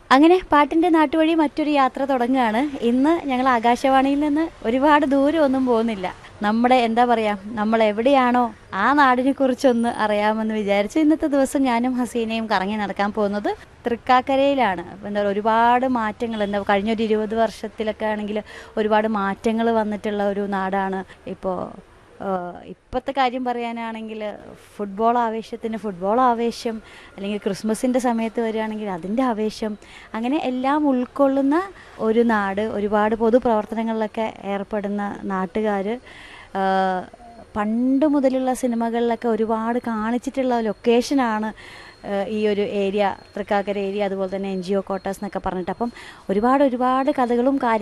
അങ്ങനെ പാട്ടിൻ്റെ നാട്ടുവഴി മറ്റൊരു യാത്ര തുടങ്ങുകയാണ് ഇന്ന് ഞങ്ങൾ ആകാശവാണിയിൽ നിന്ന് ഒരുപാട് ദൂരം ഒന്നും പോകുന്നില്ല നമ്മുടെ എന്താ പറയുക നമ്മൾ എവിടെയാണോ ആ നാടിനെ കുറിച്ചൊന്ന് അറിയാമെന്ന് വിചാരിച്ച് ഇന്നത്തെ ദിവസം ഞാനും ഹസീനയും കറങ്ങി നടക്കാൻ പോകുന്നത് തൃക്കാക്കരയിലാണ് അപ്പോൾ എന്താ പറയുക ഒരുപാട് മാറ്റങ്ങൾ എന്താ കഴിഞ്ഞൊരു ഇരുപത് വർഷത്തിലൊക്കെ ആണെങ്കിൽ ഒരുപാട് മാറ്റങ്ങൾ വന്നിട്ടുള്ള ഒരു നാടാണ് ഇപ്പോൾ ഇപ്പോഴത്തെ കാര്യം പറയാനാണെങ്കിൽ ഫുട്ബോൾ ആവേശത്തിന് ഫുട്ബോൾ ആവേശം അല്ലെങ്കിൽ ക്രിസ്മസിൻ്റെ സമയത്ത് വരികയാണെങ്കിൽ അതിൻ്റെ ആവേശം അങ്ങനെ എല്ലാം ഉൾക്കൊള്ളുന്ന ഒരു നാട് ഒരുപാട് പൊതുപ്രവർത്തനങ്ങളിലൊക്കെ ഏർപ്പെടുന്ന നാട്ടുകാർ പണ്ട് മുതലുള്ള സിനിമകളിലൊക്കെ ഒരുപാട് കാണിച്ചിട്ടുള്ള ലൊക്കേഷനാണ് ഏഹ് ഈ ഒരു ഏരിയ തൃക്കാക്കര ഏരിയ അതുപോലെ തന്നെ എൻ ജി ഒ ക്വാർട്ടേഴ്സ് എന്നൊക്കെ പറഞ്ഞിട്ട് അപ്പം ഒരുപാട് ഒരുപാട് കഥകളും കാര്യങ്ങളും